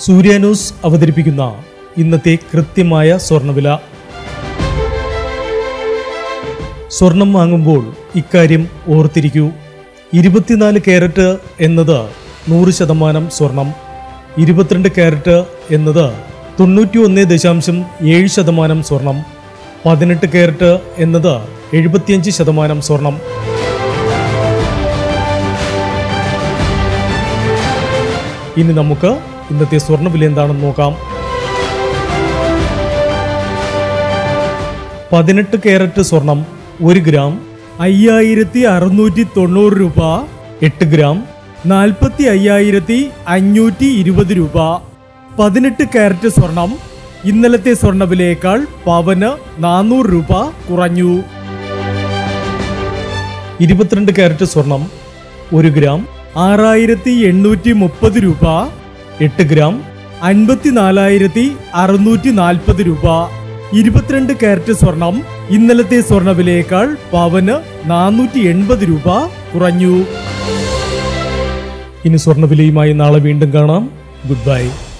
സൂര്യ news അവതരിപ്പിക്കുന്ന ഇന്നത്തെ കൃത്യമായ സ്വർണ്ണവില സ്വർണം വാങ്ങുമ്പോൾ ഇക്കാര്യം ഓർത്തിരിക്കൂ ഇരുപത്തിനാല് ക്യാരറ്റ് എന്നത് നൂറ് ശതമാനം സ്വർണം ഇരുപത്തിരണ്ട് ക്യാരറ്റ് എന്നത് തൊണ്ണൂറ്റി ഒന്ന് ദശാംശം ഏഴ് ശതമാനം സ്വർണം പതിനെട്ട് ക്യാരറ്റ് എന്നത് എഴുപത്തിയഞ്ച് ശതമാനം സ്വർണം ഇനി നമുക്ക് ഇന്നത്തെ സ്വർണ്ണവില എന്താണെന്ന് നോക്കാം പതിനെട്ട് ക്യാരറ്റ് സ്വർണം ഒരു ഗ്രാം അയ്യായിരത്തി അറുന്നൂറ്റി തൊണ്ണൂറ് രൂപ എട്ട് ഗ്രാം നാൽപ്പത്തി അയ്യായിരത്തി അഞ്ഞൂറ്റി ഇരുപത് രൂപ പതിനെട്ട് ക്യാരറ്റ് സ്വർണം ഇന്നലത്തെ സ്വർണ്ണവിലയേക്കാൾ പവന് നാനൂറ് രൂപ കുറഞ്ഞു ഇരുപത്തിരണ്ട് ക്യാരറ്റ് സ്വർണം ഒരു ഗ്രാം ആറായിരത്തി എണ്ണൂറ്റി മുപ്പത് രൂപ എട്ട് ഗ്രാം അൻപത്തിനാലായിരത്തി അറുന്നൂറ്റി നാൽപ്പത് രൂപ ഇരുപത്തിരണ്ട് ക്യാരറ്റ് സ്വർണം ഇന്നലത്തെ സ്വർണ്ണവിലയേക്കാൾ പവന് നാനൂറ്റി എൺപത് രൂപ കുറഞ്ഞു ഇനി സ്വർണ്ണവിലയുമായി നാളെ വീണ്ടും കാണാം ഗുഡ് ബൈ